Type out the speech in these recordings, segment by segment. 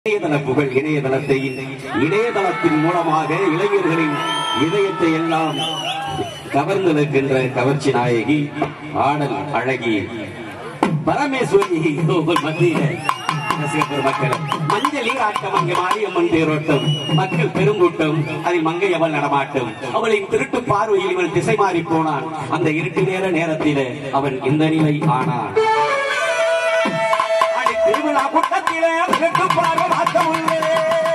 இணையதள புகழ் இணையதளத்தை இணையதளத்தின் மூலமாக இளைஞர்களின் இதயத்தை எல்லாம் கவர்ந்திருக்கின்ற கவர்ச்சி நாயகி ஆடல் அழகி பரமேஸ்வரி உங்கள் மத்தியில ரசிகர் மக்கள் மஞ்சளி ஆட்டம் அங்கே மாரியம்மன் தேரோட்டம் மக்கள் பெருங்கூட்டம் அதில் மங்கையவள் நடமாட்டம் அவளின் திருட்டு பார்வையில் இவன் திசை மாறி போனான் அந்த இருட்டு நேர நேரத்திலே அவன் இந்த நிலை ஆனான் அடி திருவிழா கூட்டத்திலே திருட்டு பார்வை மாற்றம் உள்ளே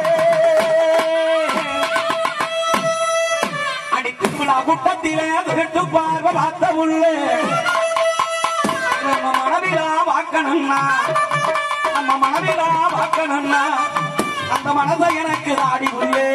அடி திருவிழா கூட்டத்திலே திருட்டு பார்வை மாத்த உள்ளே நம்ம மனவிழா வாக்கணும்னா நம்ம மனவிழா வாக்கணும்னா அந்த மனதை எனக்கு தாடி உள்ளே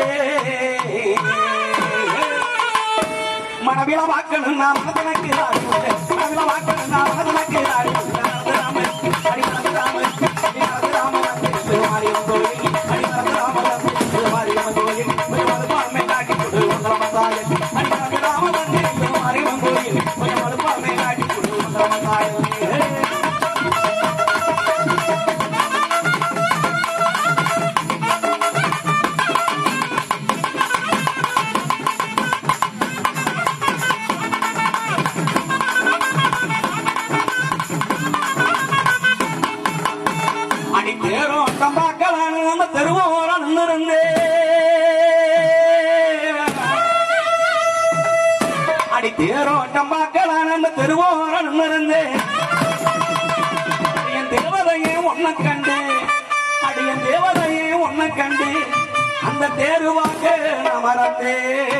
மனவிழா வாக்கணும்னா மனதனக்கு தாடி உள்ளே மனவிழா வாக்கணும்னா மனதனக்கு தாடி உள்ளே ராம அடி மனது ராம அடி மனது ராம வந்து மாரியம் கோயில் அடி மனது ராம வந்து மாரியம் கோயில் ஒரு மறுபான்மை காட்டி கொடு மந்திரமத்தாயன் அடி மனது ராம வந்து மாரியம் கோயில் ஒரு மறுபான்மை காட்டி கொடு மந்திரமத்தாயன் அடி தேரோட்டம் பார்க்கலாம் நம்ம தெருவோரம் நின்றிருந்தே அடி தேரோட்டம் பார்க்கலாம் நம்ம தெருவோரம் நின்றிருந்தே என் தேவதையே ஒன்ன கண்டு அடியன் தேவதையே ஒன்ன கண்டு அந்த தேருவாக்க நான் மறந்தே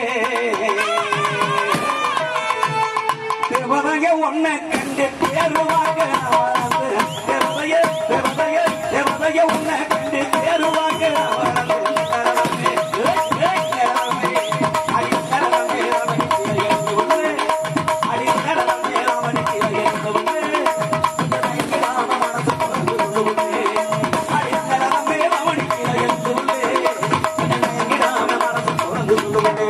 தேவதைய ஒன்ன கண்டு தேருவாக நான் மறந்து தேவதைய தேவதைய தேவதைய ஒன்ன கண்டு தேருவாக நான் மறந்து தேவதையே, ஏய், ஏய், தேவதையே, அடி தேவதையே, ரமணிக்கு எழுந்து வந்து, அடி தேவதையே, ரமணிக்கு எழுந்து வந்து, உன்னை ராம மனசு புறந்து கொண்டு வந்து, அடி தேவதையே, ரமணிக்கு எழுந்து வந்து, உன்னை ராம மனசு புறந்து கொண்டு வந்து.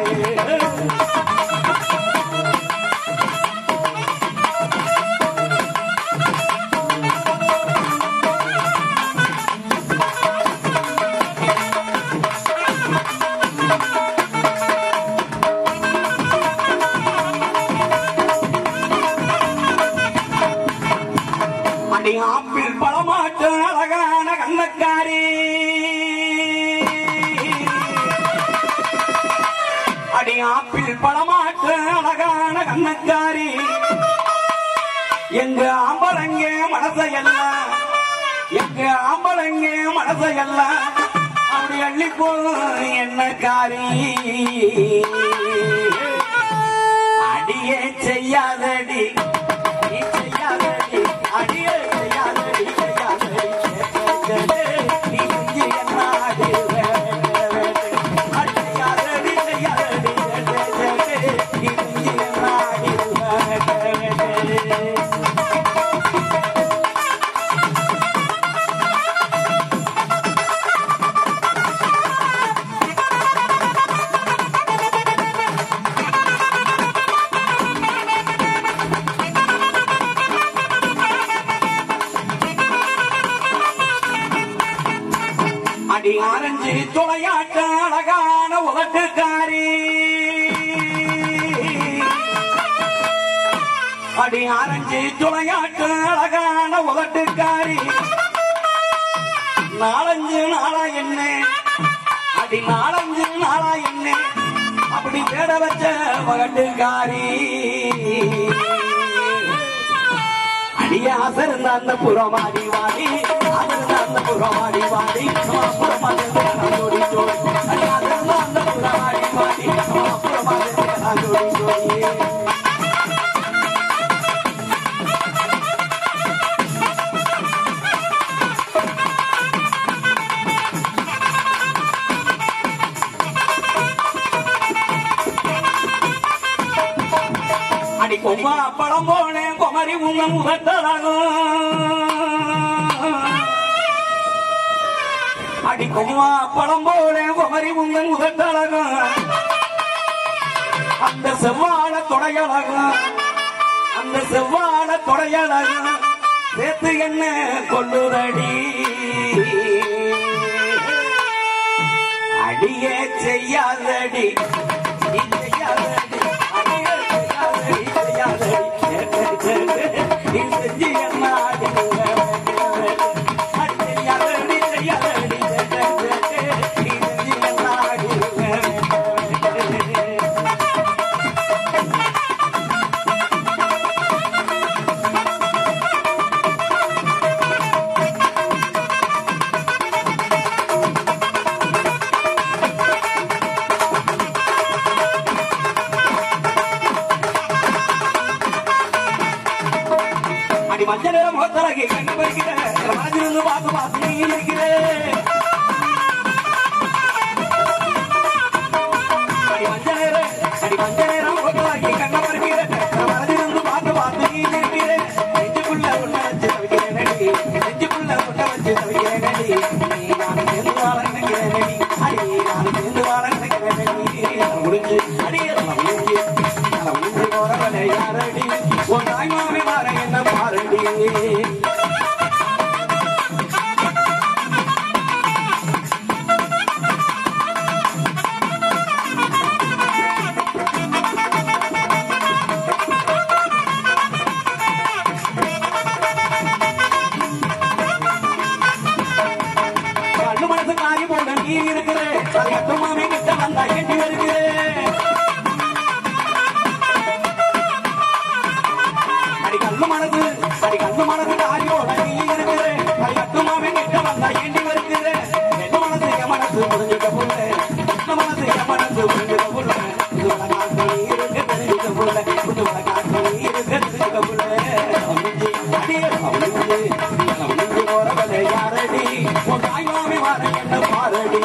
அடி ஆப்பிள் பழமாட்டு அழகான கண்ணக்காரி அடி ஆப்பிள் பழமாட்டு அழகான கண்ணக்காரி எங்க ஆம்பளங்க மனசையெல்லாம் எங்க ஆம்பளங்க மனசையெல்லாம் அப்படி அள்ளி போகும் என்னக்காரி அடியே செய்யாதடி நீ செய்யாதடி அடியே செய்யாதடி செய்யாதடி கேட்காதே, நீ நெஞ்சு என்ன ஆடுற? அடி செய்யாதடி, செய்யாதடி, கேட்காதே, நீ நெஞ்சு என்ன ஆடுற? அடி ஆரஞ்சு துளையாட்ட அழகான உலட்டுக்காரி அடி ஆரஞ்சு துளையாட்ட அழகான உலட்டுக்காரி நாலஞ்சு நாளா என்ன அடி நாலஞ்சு நாளா என்ன அப்படி தேட வச்ச வகட்டுக்காரி அடிய அசர்ந்த அந்த புறமாடி வாடி அசர்ந்த அந்த புறமாடி வாடி நம்ம புறமாடி ஜோடி ஜோடி அடி அசர்ந்த அந்த புறமாடி வாடி நம்ம புறமாடி ஜோடி ஜோடி அடி கொம்மா பழம் போனேன் குமரி உங்க முகத்தழகும் அடி கொம்மா பழம் போனேன் குமரி உங்க முகத்தழகும் அந்த செவ்வாழ தொடையழகும் அந்த செவ்வாழ தொடையழகும் சேர்த்து என்ன கொள்ளுதடி அடியே செய்யாதடி நீ செய்யாதடி அடியே செய்யாதடி செய்யாதடி நீ செஞ்சு என்ன அடி அடி செய்யாதடி செய்யாதடி நீ செஞ்சு என்ன அடி அடி மஞ்ச நேரம் மோத்தலகி கண்டு பறிக்கிற ராஜிருந்து பார்த்து பார்த்து நீ இருக்கிறே அடி மஞ்ச நேரம் அடி மஞ்ச நேரம் மோத்தலகி கண்ண பறிக்கிற ராஜிருந்து பார்த்து பார்த்து நீ இருக்கிறே நெஞ்சுக்குள்ள உன்னை வச்சு தவிக்கிறேன் நடி நெஞ்சுக்குள்ள உன்னை வச்சு தவிக்கிறேன் நடி நீ நான் சேர்ந்து வாழ நினைக்கிறேன் நடி அடி நான் சேர்ந்து வாழ நினைக்கிறேன் நடி முடிஞ்சு அடி எல்லாம் முடிஞ்சு எல்லாம் முடிஞ்சு போறவனே யாரடி உன் தாய்மாமே மாற என்ன பாரடி கண்ணு மனசு காரி போட நீ இருக்கிற அது கட்டுமாமே கிட்ட வந்தா எட்டி வருகிறே அடி கண்ணு மனசு அடி கண்ணு மனசு காரி போட நீ இருக்கிற அது கட்டுமாமே கிட்ட வந்தா எட்டி வருகிறே என்ன மனசு என் மனசு புரிஞ்சுக்க புள்ள என்ன மனசு என் மனசு புரிஞ்சுக்க புள்ள இது வழக்காட்டு நீ இருக்க தெரிஞ்சுக்க புள்ள இது வழக்காட்டு நீ இருக்க தெரிஞ்சுக்க புள்ள அமிஞ்சி அடி அமிஞ்சி அமிஞ்சி போறவளே யாரடி உன் தாய் மாமி வார என்ன பாரடி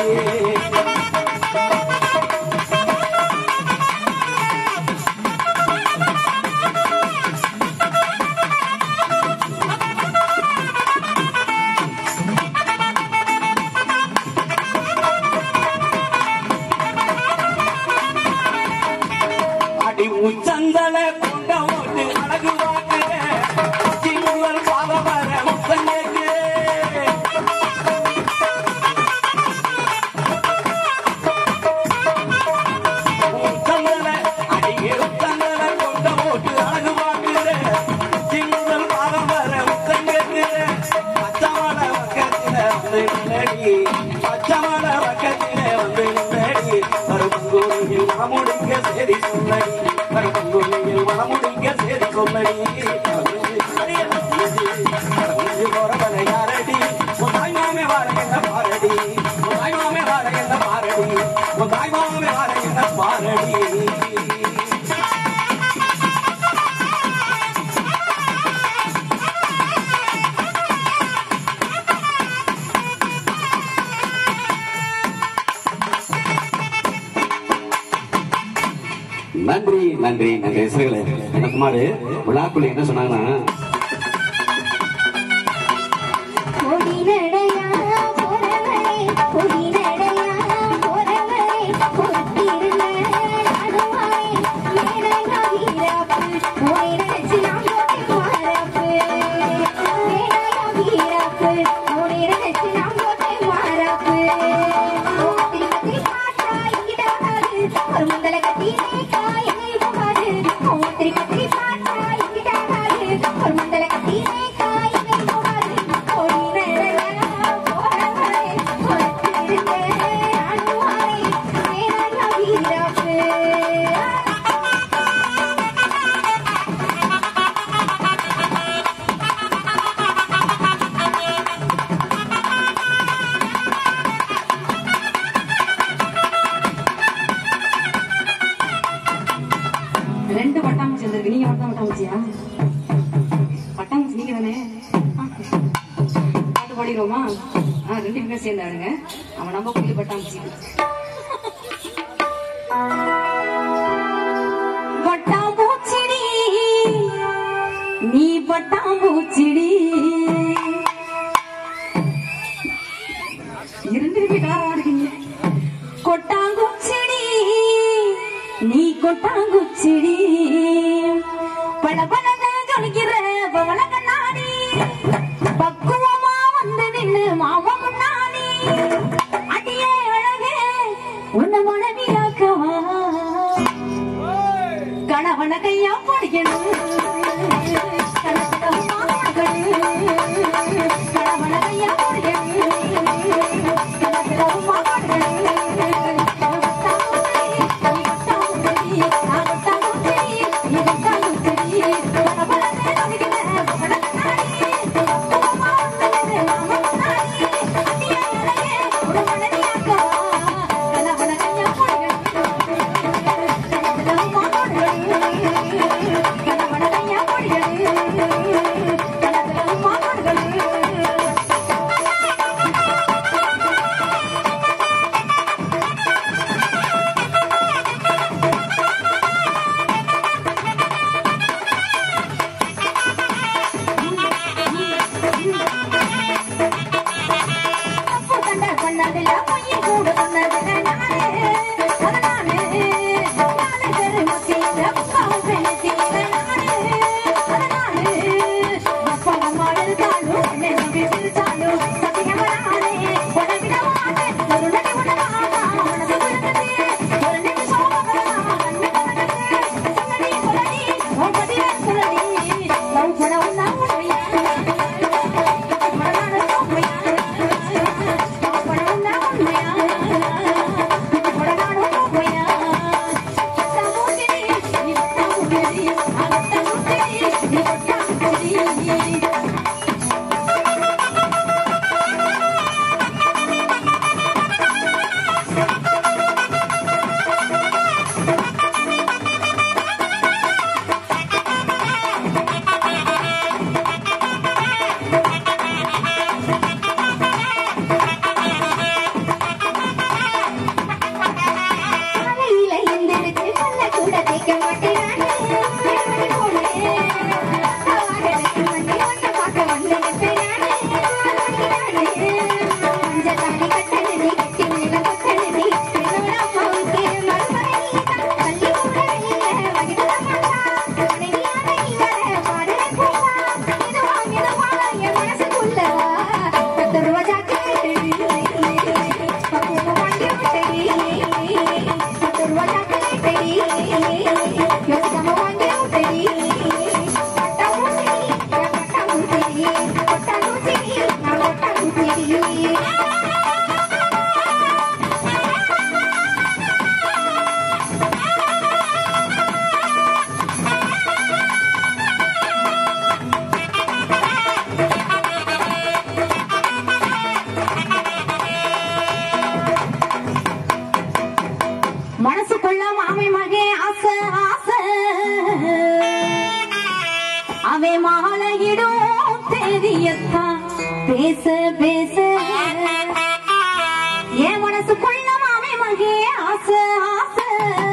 அடி உச்சந்தல கொண்ட ஓட்டு அழகு வாக்குற உச்சி முதல் பாத வர முத்தங்கேக்கு உச்சந்தல அடியே உச்சந்தல கொண்ட ஓட்டு அழகு வாக்குற உச்சி முதல் பாத வர முத்தங்கேக்கு பச்சமட பக்கத்தில வந்து நின்னடி பச்சமட பக்கத்தில வந்து நின்னடி கருப்பங்கோயில் மனமுடிக்க சரி சொல்லடி கருப்பங்கோயில் மனமுடிக்க சரி சொல்லடி போறவனை யாரடி உன் தாய் மாமே வார என்ன பாரடி உன் தாய் மாமே வார என்ன பாரடி உன் தாய் மாமே வார என்ன பாரடி நன்றி நன்றி நன்றி ரசிகர்களே என்ன குமார் விழாக்குள்ள என்ன சொன்னாங்கன்னா கொடி நடையா போறவரே கொடி நடையா போறவரே பொறுத்திருந்த நடுவாரே மேடையா வீராப்பு உரை நினைச்சு நான் போட்டேன் மாறாப்பு மேடையா வீராப்பு உரை நினைச்சு நான் போட்டேன் மாறாப்பு ஓ திருப்பதி பாட்டா இங்கிட்ட வராது ஒரு முந்தல கட்டி மேய்க்கா என்னை போகாது ஓ திருப்பதி பாட்டா இங்கிட்ட வராது ஒரு முந்தல கட்டி மேய்க்கா என்னை போகாது கொடி நடையா போறவரே பொறுத்திருந்த நடுவாரே மேடையா வீராப்பு ரெண்டு பட்டாம்பூச்சி வந்திருக்கு நீங்க மட்டும் பட்டாம்பூச்சியா பட்டாம்பூச்சி நீங்க தானே ஆ. பாட்டு பாடிடுவோமா ஆ ரெண்டு பேரும் சேர்ந்து ஆடுங்க அவன் நம்ம குயில் பட்டாம்பூச்சி பட்டாம்பூச்சிடி நீ பட்டாம்பூச்சிடி இரண்டு பேரும் கலர் ஆடுறீங்க கொட்டாங்குச்சிடி நீ கொட்டாங்குச்சிடி பல பலக ஜொலிக்கிற பவள கண்ணாடி பக்குவமா வந்து நின்னு மாமா முன்னாடி அடியே அழகே கணவன கையா பிடிக்கணும் கணத்துல மாமாக்கள் கணவன கையா பிடிக்கணும் கணத்துல மாமாக்கள் காலையில எந்திரிச்சு பல்ல கூட தேய்க்க மாட்டேன் நானு. போல வாகனத்து வண்டி ஒண்ணு பார்க்க வந்து நிற்பேன் நானு. மஞ்சள் தாலி கட்டணுது, கட்டி மேல கொட்டணுது. என்னோட அம்மாவுக்கு மறுமனைவி தான். பள்ளி கூட வெளியில வகிட்டுல மாட்டா. மனைவியான இவரை பாடுற பூவா. இதுவா, இதுவா, என் மனசுக்குள்ள வா. பத்து ரூபா ஜாக்கெட்டு. பக்குவமா வாங்கி விட்டடி. பத்து ரூபா ஜாக்கெட்டு. யோசிக்காம வாங்கி விட்டடி. பட்டாம்பூச்சி, என் பட்டாம்பூச்சி. பட்டாம்பூச்சி, நான் பட்டாம்பூச்சி. மனசுக்குள்ள மாமி மகே ஆசை ஆசை அவை மாலையிடும் தெரியத்தான் பேச பேச என் மனசுக்குள்ள மாமி மகே ஆசை ஆசை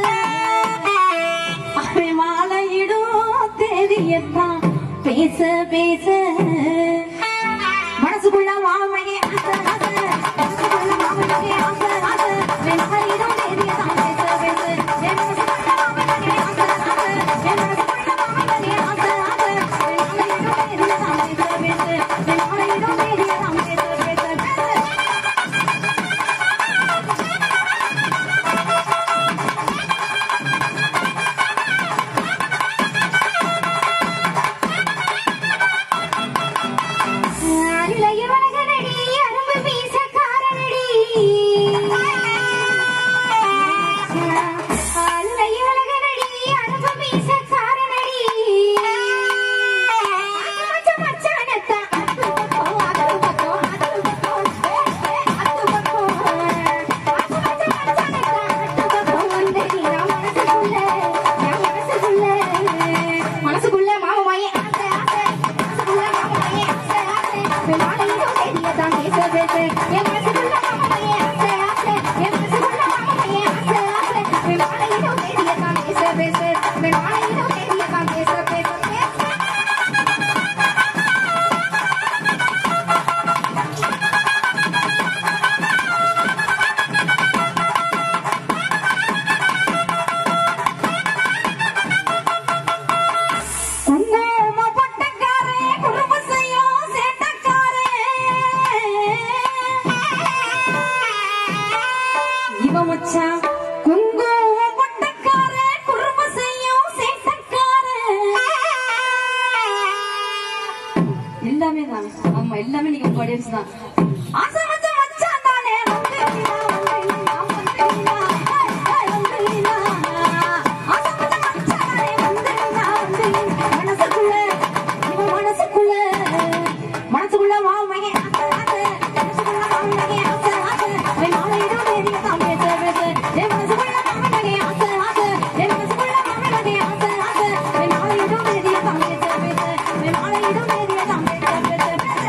அவை மாலையிடும் தெரியத்தான் பேச பேச மனசுக்குள்ள மாமையே ஆசை ஆசை மனசுக்குள்ள மாமையே ஆசை ஆசை வெண்கலிடம் தேதியதான் பேச பேச என் மனசுக்குள்ள மாமையே ஆசை ஆசை என் மனசுக்குள்ள மாமையே ஆசை ஆசை வெண்கலிடம் தேதியதான் பேச பேச வெண்கலிடம் தேதியதான் பேச பேச பேச அருளைய வணங்கனடி, அரும்பு வீசக்காரனடி. அருளைய வணங்கனடி, அரும்பு வீசக்காரனடி. மச்ச மச்சானத்தான் அத்து பக்கம், அத்து பக்கம், அத்து பக்கம், ஏ, ஏ, அத்து பக்கம். மச்ச மச்சானத்தான் அத்து பக்கம் வந்து நான் மனசுக்குள்ள, என் மனசுக்குள்ள, மனசுக்குள்ள மாமாயே ஆசை ஆசை மனசுக்குள்ள மாமாயே ஆசை ஆசை நாளையும் தெரியதான் பேச பேச என் மனசுக்குள்ள மாமாயே ஆசை ஆசை என் மனசுக்குள்ள மாமாயே ஆசை ஆசை நாளையும் தெரியதான் பேச பேச நாளையும் தெரியதான் பேச பேச பேச குங்கும பொட்டக்காரே குறும்பு செய்யும் சேட்டக்காரே இவ மச்சான் குங்கும பொட்டக்காரே குறும்பு செய்யும் சேட்டக்காரே லைன்ஸ் தான் ஆசை வச்ச மச்சான் தானே வந்து நீனா, வந்து நீனா, வந்து நீனா, ஏய், ஏய், வந்து நீனா. ஆசை வச்ச மச்சான் தானே வந்து நீனா, வந்து நீனா. மனசுக்குள்ள இவன் மனசுக்குள்ள மனசுக்குள்ள மாமையே ஆசை ஆசை மனசுக்குள்ள மாமையே ஆசை ஆசை என் நாளையிடும் தேதியை தான் பேச பேச என் மனசுக்குள்ள மாமையே ஆசை ஆசை என் மனசுக்குள்ள மாமையே ஆசை ஆசை என் நாளையிடும் தேதியை தான் பேச பேச என் நாளையிடும் தேதியை தான் பேச பேச பேச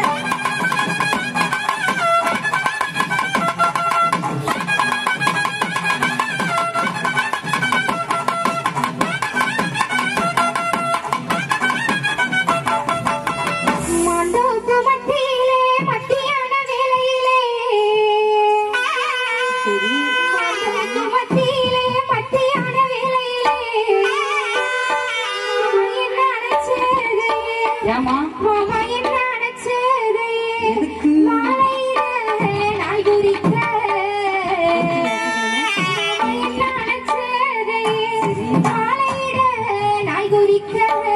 மாண்டோப்பு மட்டியிலே மட்டியான வேளையிலே மாண்டோப்பு மட்டியிலே மட்டியான வேளையிலே மாமா என்ன அணைச்சது ஏமா மாமா என்ன அணைச்சது மாலையில நாய் குறிக்க மாமா என்ன அணைச்சது மாலையில நாய் குறிக்க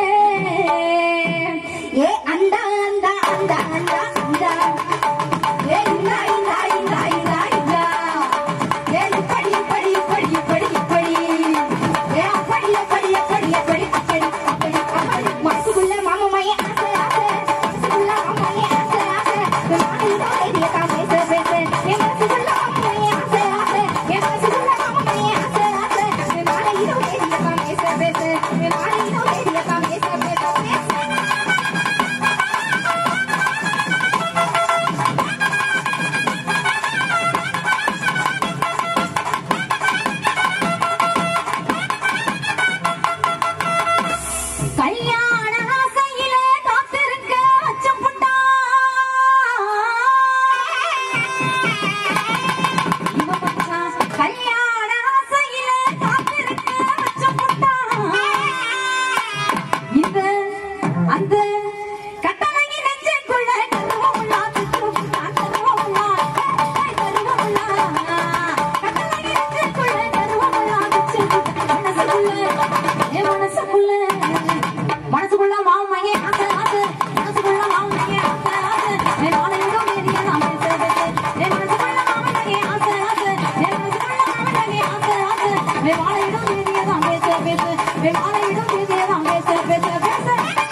ஏ அந்த அந்த அந்த அந்த அந்த ஏ இந்த இந்த இந்த இந்த இந்த ஏ படி படி படி படி படி ஏ படிய படிய படிய படி படி படி படி மனசுக்குள்ள மாமமையே ஆசை ஆசை மனசுக்குள்ள மாமமையே ஆசை ஆசை நானும் ஐடியா தான் பேச பேச என் மனசுக்குள்ள மாமமையே ஆசை ஆசை என் மனசுக்குள்ள மாமமையே ஆசை ஆசை நானும் ஐடியா தான் பேச பேச நானும் ஐடியா தான் பேச பேச பேச கல்யாண ஆசையிலே காத்திருக்க அச்சம் புட்டா இவ மச்சான் கல்யாண ஆசையிலே காத்திருக்க அச்சம் புட்டா இந்த அந்த கட்டளையை நெஞ்சுக்குள்ள கருவமுள்ளா துப்புட்டா கருவமுள்ளா ஏய் கருவமுள்ளா கட்டளையை நெஞ்சுக்குள்ள கருவமுள்ளா துப்புட்டா மனசுக்குள்ள என் மனசுக்குள்ள மனசுக்குள்ள மாமையே ஆசை ஆசை மனசுக்குள்ள மாமையே ஆசை ஆசை என் நாளையிடும் வேதியை நான் பேச பேச என் மனசுக்குள்ள மாமையே ஆசை ஆசை என் மனசுக்குள்ள மாமையே ஆசை ஆசை என் நாளையிடும் வேதியை நான் பேச பேச என் நாளையிடும் வேதியை நான் பேச பேச பேச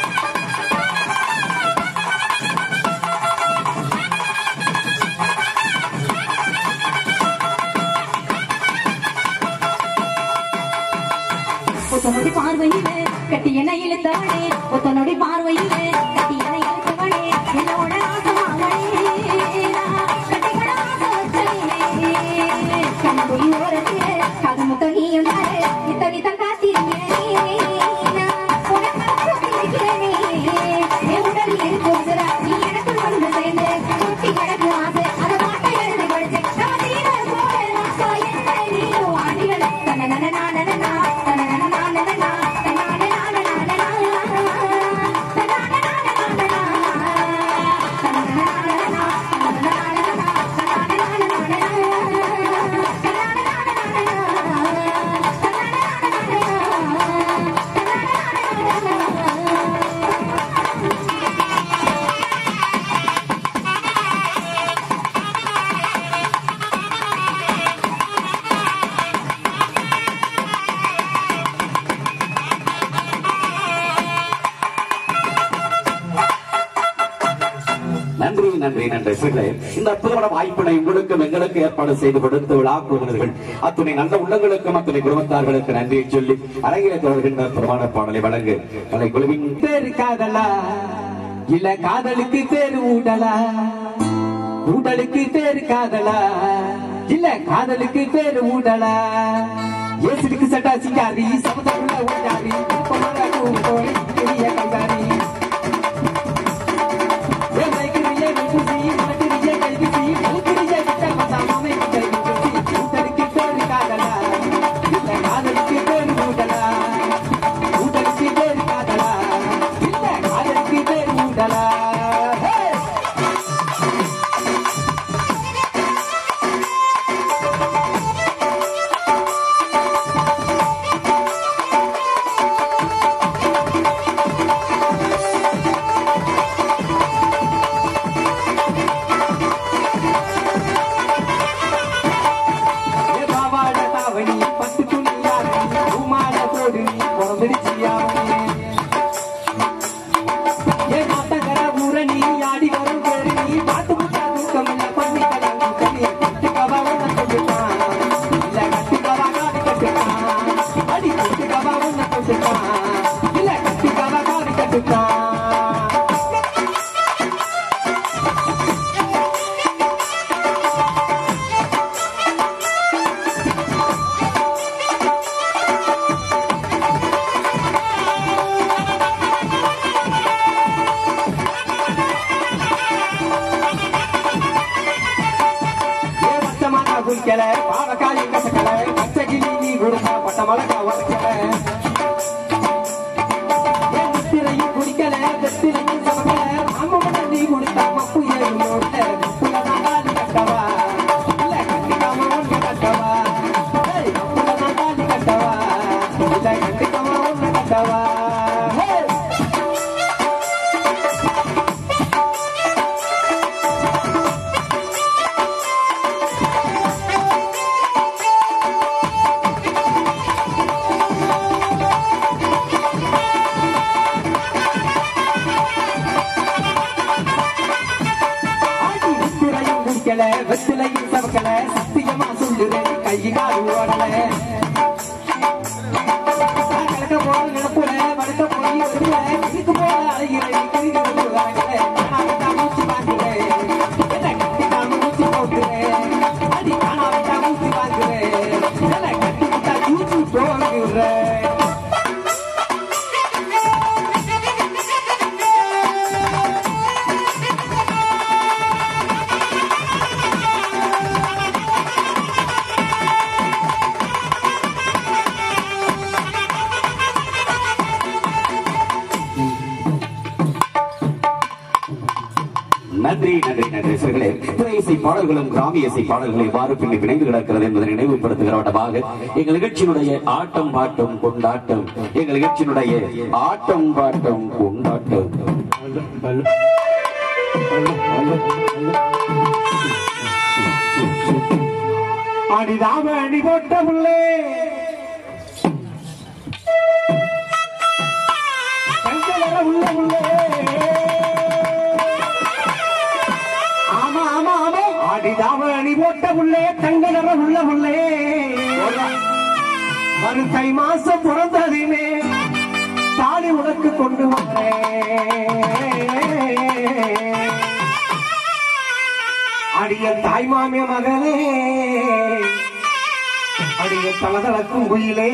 ஒத்தனொடி பார்வையிலே கட்டி என இழுத்தவனே ஒத்தனொடி பார்வையிலே கட்டி என இழுத்தவனே என்னோட ஆசமாவனே கட்டிக்கட ஆசை வச்சவனே கண்புலி ஓரத்திலே கதமுத்த நீயும் தாரே இத்தனி தன் காத்திருக்கிறேனே உனக்கு காத்திருக்கிறேனே என் உடலில் இருக்கும் சிறா நீ எனக்குள் வந்து சேர்ந்து சுட்டி கிடக்கும் ஆசை அதை மாட்டை எழுதி படிச்சு நம்ம தீரர் போல நாசா என்ன நீயும் ஆடிகள் தனனனனனனனா, தனனனனனனனா, தனனனனனனனா, நன்றி நன்றி நன்றி சிகளே இந்த அற்புதமான வாய்ப்பினை உங்களுக்கும் எங்களுக்கு ஏற்பாடு செய்து கொடுத்த விழா குழுவினர்கள் அத்துணை நல்ல உள்ளங்களுக்கும் அத்துணை குடும்பத்தார்களுக்கு நன்றியை சொல்லி அரங்கிலே தொடர்கின்ற பிரமாண பாடலை வழங்கு கலை குழுவின் பேரு காதலா இல்ல காதலுக்கு பேரு ஊடலா ஊடலுக்கு பேரு காதலா இல்ல காதலுக்கு பேரு ஊடலா ஏசுக்கு சட்டா சிங்காரி சமுதாய ஊடாரி பொம்மல கூட்டோடி பெரிய கைதாரி வேலைக்கிறிய விபூசி மட்டிரிய கைவிசி மூக்கிரிய விட்ட மசாமே கைவிசி ஊடலுக்கு பேரு காதலா இல்ல காதலுக்கு பேரு ஊடலா ஊடலுக்கு பேரு காதலா இல்ல காதலுக்கு பேரு ஊடலா ஹே Thank குளிக்கல பாவக்காய் கசக்கல பச்சை கிளி நீ கொடுத்தா பட்ட மலக்கா உரைக்கல என் முத்திரையும் குடிக்கல வெத்திரையும் சமக்கல மாமன் நீ கொடுத்தா மப்பு ஏறும் நோட்ட மப்புல நாடாலி கட்டவா இல்ல கண்டிக்காம ஒண்ணு கட்டவா ஏய், மப்புல நாடாலி கட்டவா இல்ல கண்டிக்காம ஒண்ணு கட்டவா Hey! ஆடி வெத்திலையும் குடிக்கல வெத்திலையும் சவக்கல சத்தியமா சொல்லுறேன் கை காடு ஓடல நான் கிழக்க போற நினைப்புல வடுக்க போய் வருவ இதுக்கு போல அழகிறேன் கிழிக்கிறது போகிறாங்களே காணாவிட்டா மூச்சு வாங்குறேன் என்ன கட்டிட்டா மூச்சு போட்டுறேன் அடி காணாவிட்டா மூச்சு வாங்குறேன் என்ன கட்டிக்கிட்டா மூச்சு போகிறேன் நன்றி நன்றி நன்றி சிறுகளே திரை இசை பாடல்களும் கிராமிய இசை பாடல்கள் எவ்வாறு பின்னி பிணைந்து கிடக்கிறது என்பதை நினைவுபடுத்துகிற வட்டமாக எங்கள் நிகழ்ச்சியினுடைய ஆட்டம் பாட்டம் கொண்டாட்டம் எங்கள் நிகழ்ச்சியினுடைய ஆட்டம் பாட்டம் கொண்டாட்டம் அடிதாம அடி போட்ட புள்ளே கண்கள உள்ள புள்ளே ஆமா ஆமா ஆமா அடிதாம அணி போட்ட புள்ளே தங்க நிற உள்ள புள்ளே வருத்தை மாசம் பிறந்ததுமே தாலி உனக்கு கொண்டு வந்தேன் அடிய தாய்மாமிய மகனே அடிய தலதளக்கும் குயிலே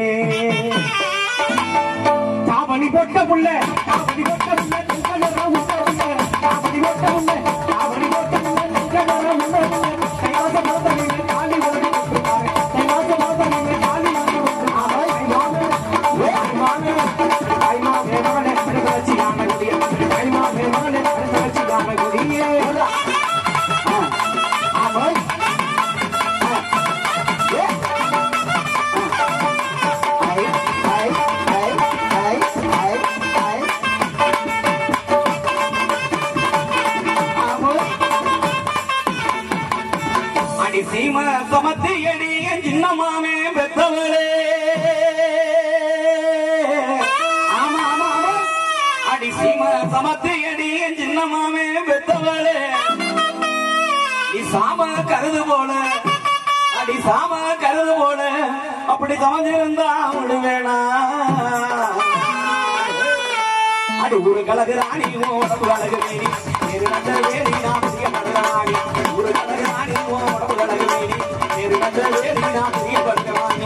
தாவணி போட்ட புள்ள தாவணி போட்ட புள்ள தென்கடலா உள்ள புள்ள தாவணி போட்ட புள்ள தாவணி போட்ட புள்ள தென்கடலா உள்ள புள்ள கைவாச மரத்தடியில காலி ஓடி கொண்டிருக்காரு கைவாச மரத்தடியில காலி ஓடி கொண்டிருக்காரு கைமாமே கைமாமே கைமாமே மகனே அடுத்த யான குடியே கைமாமே மகனே அடுத்த யான குடியே ஆமாய் அடி சீம சமத்தி அடி என் சின்ன மாமே பெத்தவளே ஆமா ஆமா ஆமா அடி சீம சமத்தி அடி என் சின்ன மாமே பெத்தவளே நீ சாம கருது போல அடி சாம கருது போல அப்படி சமைஞ்சிருந்தா விடுவேனா அடி ஒரு கலகு ராணி உடம்பு கலகு வேணி நேரு நந்த வேணி நான் புதிய மதுராணி ஒரு கலகு ராணி உடம்பு கலகு வேணி நேரு நந்த வேணி நான் புதிய பர்கவாணி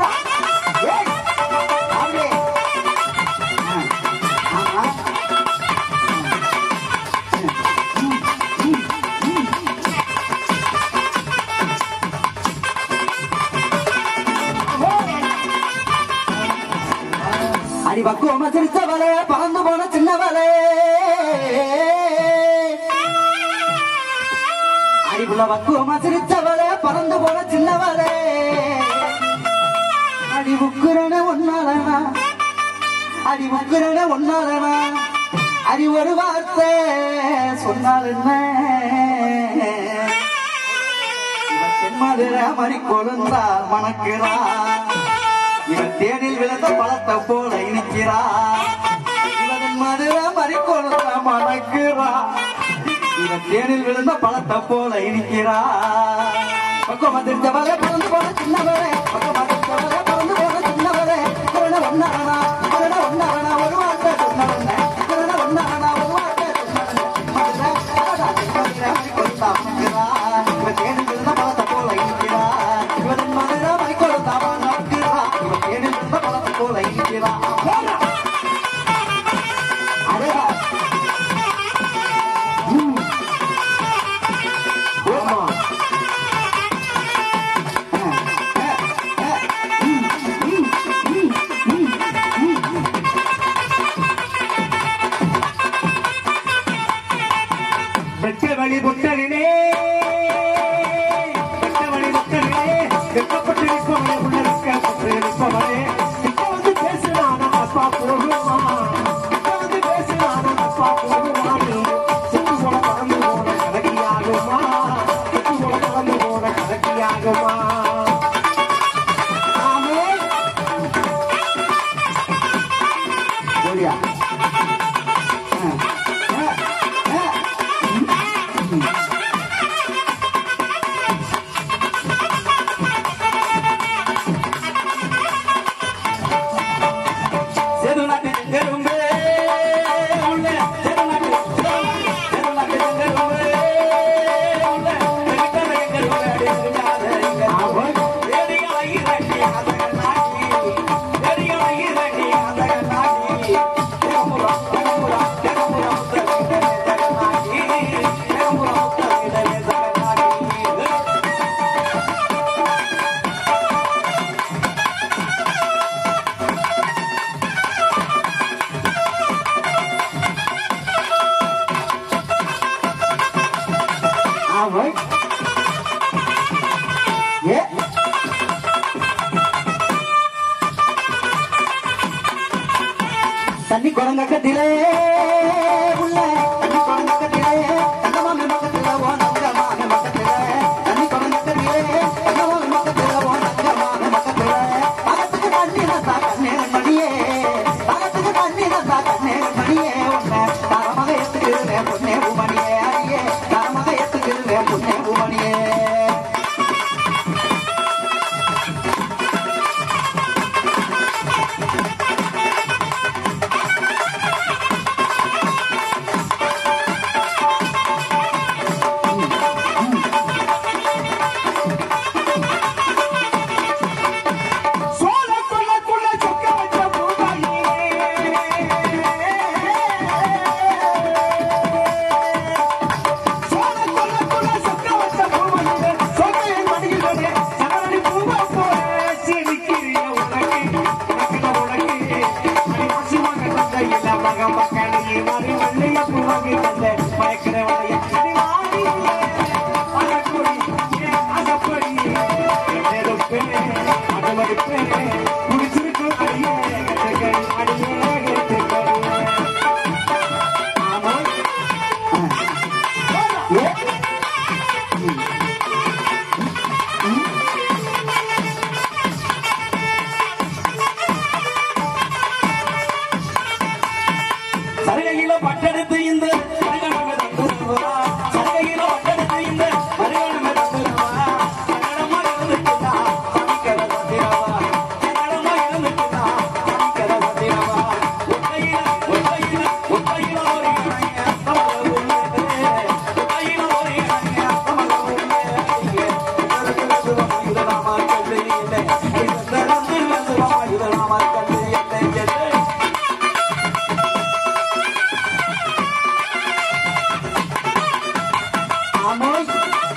அடி பக்குவமா சிரிச்சவளே பறந்து போன சின்னவளே அடிபுள்ள பக்குவமா சிரிச்சவளே பறந்து போன சின்னவளே அடி முக்குறன ஒன்னாலனா அடி முக்குறன ஒன்னாலனா அடி ஒரு வார்த்தை சொன்னால் என்ன இவன் தென்மதுரை மறி கொழுந்தா மணக்கிறா இவன் தேனில் விழுந்த பழத்தை போல இனிக்கிறா இவன் மதுரை மறி கொழுந்தா மணக்கிறா இவன் தேனில் விழுந்த பழத்தை போல இனிக்கிறா பக்கம் அதிர்ச்சவளே பறந்து போன சின்னவளே பக்கம் அதிர்ச்சவளே பறந்து போன சின்னவளே குரண ஒன்னானா குரண ஒன்னானா ஒரு வார்த்தை சொன்னவன குரண ஒன்னானா ஒரு வார்த்தை சொன்னவன மதுரை அடடா, மதுரை மறி கொழுந்தா மணக்கிறா இவன் தேனில் விழுந்த பழத்தை போல இனிக்கிறா இவன் மதுரை மறி கொழுந்தா மணக்கிறா இவன் தேனில் விழுந்த பழத்தை போல இனிக்கிறா போடா. அடடா. ம். ஆமா. குளங்கக்கத்திலே உள்ள தண்ணி குளங்கக்கத்திலே தங்கமாமி பக்கத்துல ஓ தங்கமாமி பக்கத்துல தண்ணி குளங்கக்கத்திலே தங்கமாமி பக்கத்துல ஓ தங்கமாமி பக்கத்துல பக்கத்துக்கு தண்ணி நத்தா கண்ணே மணியே பக்கத்துக்கு தண்ணி நத்தா கண்ணே மணியே உன்னை தரமாக எத்துக்கிறேன் பொண்ணே பூமணியே அடியே தரமாக எத்துக்கிறேன் பொண்ணே பூமணியே சோழ கொல்லக்குள்ள சொக்க வச்ச பூமாரியே. சோழ கொல்லக்குள்ள சொக்க வச்ச பூமாரியே. சொக்கையின் மடியிலே சகலடி பூவா போல சிரிக்கிறிய உனக்கு, உனக்குல உனக்கு. அடி பசுமாக தந்த இல்ல மக மக்களையே மாறி வெள்ளைய பூவாகி தந்த மயக்கிற வளைய. அடி வாடியே, மலர்கொடி, ஏன் அசப்படியே, நெருப்பே, அகமடிப்பே, குடிச்சிருக்கும் அடியே, கட்டுக்கடி, அடியே, கட்டுக்கடி. ஆமாம். சருகையில பட்டெடுத்து இந்த மருகணமே தந்துருவா சருகையில பட்டெடுத்து இந்த மருகணமே தந்துருவா சங்கடமா இருந்துக்குதா சமிக்கத சத்திரவா சங்கடமா இருந்துக்குதா சமிக்கத சத்திரவா ஒத்தையில ஒத்தையில ஒத்தையில ஒரு இணைய சமல உள்ளது ஒத்தையில ஒரு இணைய சமல உள்ளது இதனாமா கண்டு இல்லை இதனாமா இதனாமா கண்டு இல்லை Vamos.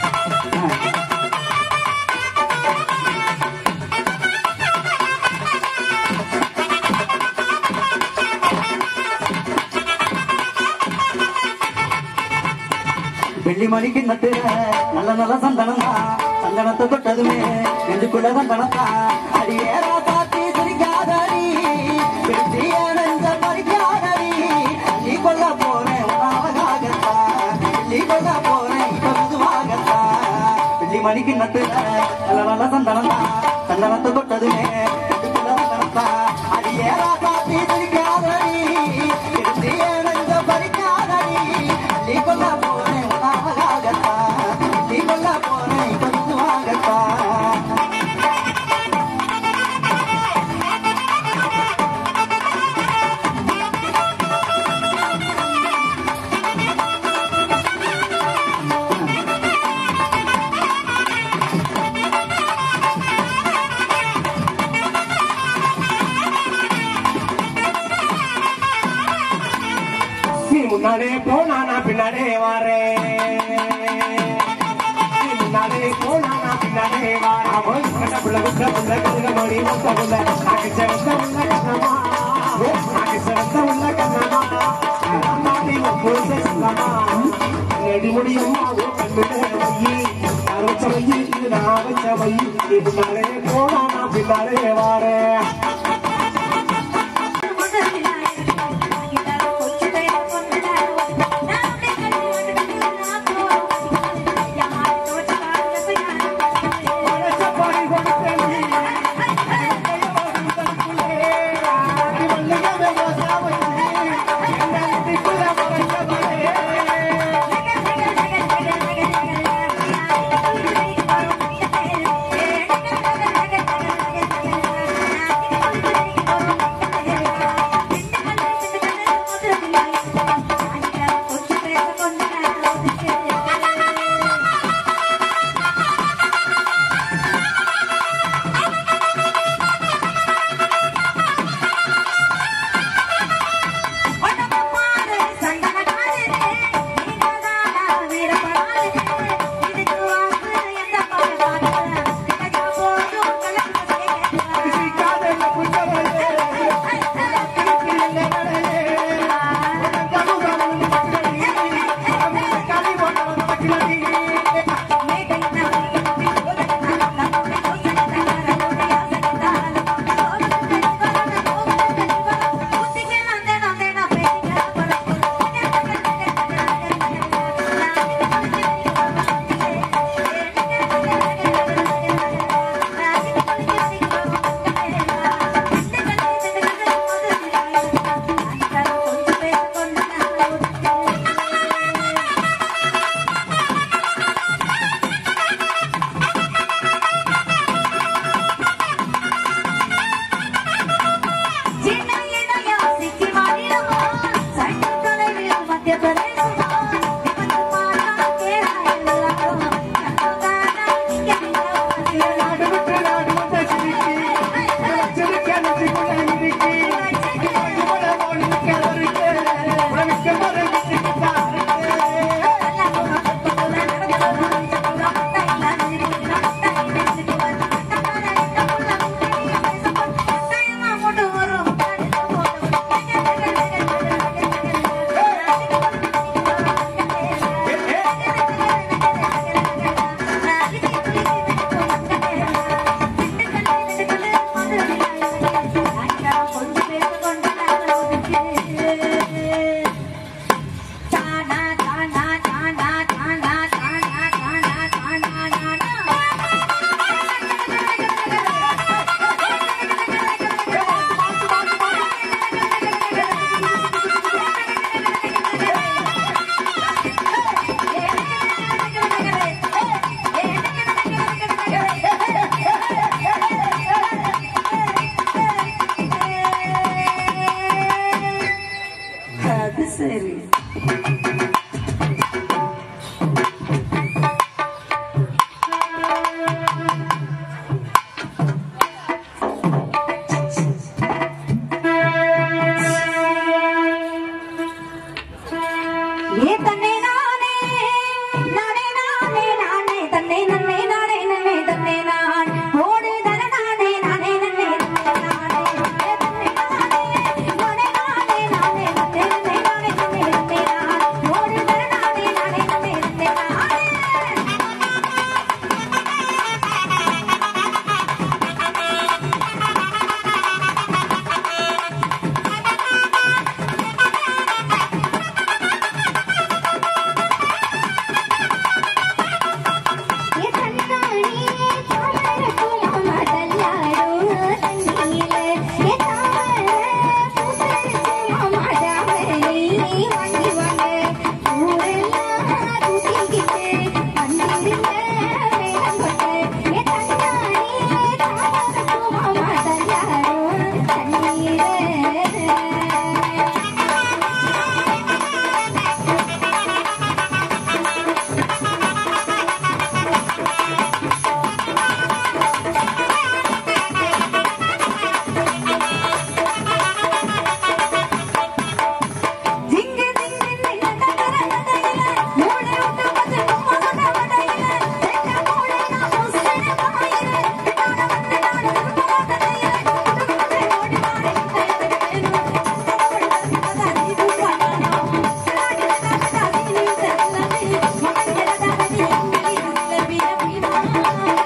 வெள்ளி மணிக்கு நட்டு நல்ல நல்ல சந்தனம் தான் சந்தனத்தை தொட்டதுமே நெஞ்சுக்குள்ள சந்தனம் தான் அடியேரா காத்தி சிரிக்காதடி வெற்றி அடைஞ்ச பறிக்காதடி நீ கொல்ல போறேன் உணவகாகத்தான் நீ கொல்ல போறேன் இதுவாகத்தான் வெள்ளி மணிக்கு நட்டு நல்ல நல்ல சந்தனம் தான் சந்தனத்தை தொட்டதுமே நெஞ்சுக்குள்ள சந்தனம் தான் அடியேரா காத்தி சிரிக்காதடி வெற்றி அடைஞ்ச பறிக்காதடி நீ கொல்ல போறேன் உணவகாகத்தான் நீ கொல்ல போறேன் இதுவாகத்தான் நீ முன்னாலே போனா நான் பின்னாலே வாரேன் நீ முன்னாலே போனா நான் பின்னாலே வாரேன் கட்ட புள்ள குட்ட புள்ள கழுக மணி முத்த புள்ள நாக்கு சிறந்த உள்ள கண்ணமா நாக்கு சிறந்த உள்ள கண்ணமா அம்மாடி பூசை சொல்லமா நெடி முடியும் கண்ணுல வையி யார் வச்ச வையி இது நான் வச்ச வையி நீ முன்னாலே போனா நான் பின்னாலே வாரேன் பழச்சப்பாடி கொடுத்தேன் Thank you.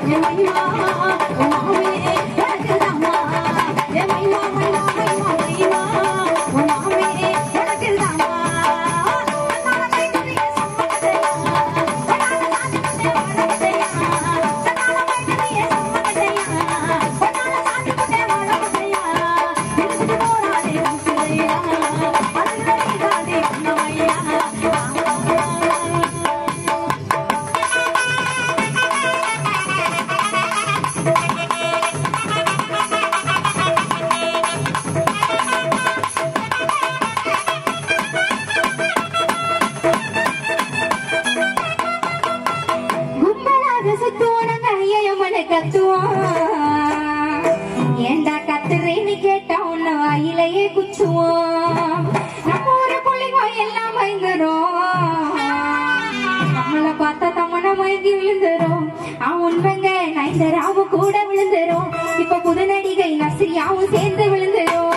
என் மைனா உன் மாமே எனக்கு தாமா என் மைனா மைனா மைனா மைனா உன் மாமே எனக்கு தாமா தன்னால மைனா சம்மதத்தையா தன்னால சாதிக்கட்டே வாழத்தையா தன்னால மைனா சம்மதத்தையா தன்னால சாதிக்கட்டே வாழத்தையா எடுத்துட்டு போறாதே உன்னையா அதுல நீதாதே உன்னையா கும்பலாக சுத்துவோம் நாங்க ஐயமன கத்துவோம் ஏண்டா கத்துறேன்னு கேட்டா உன்ன வாயிலையே குச்சுவோம் நம்ம ஊரு புள்ளிங்க எல்லாம் பயந்துரும் நம்மள பார்த்தா தமன மயங்கி விழுந்துரும் அவன் உண்மைங்க நைந்தராவும் கூட விழுந்துரும் இப்ப புது நடிகை நசிரியாவும் சேர்ந்து விழுந்துரும்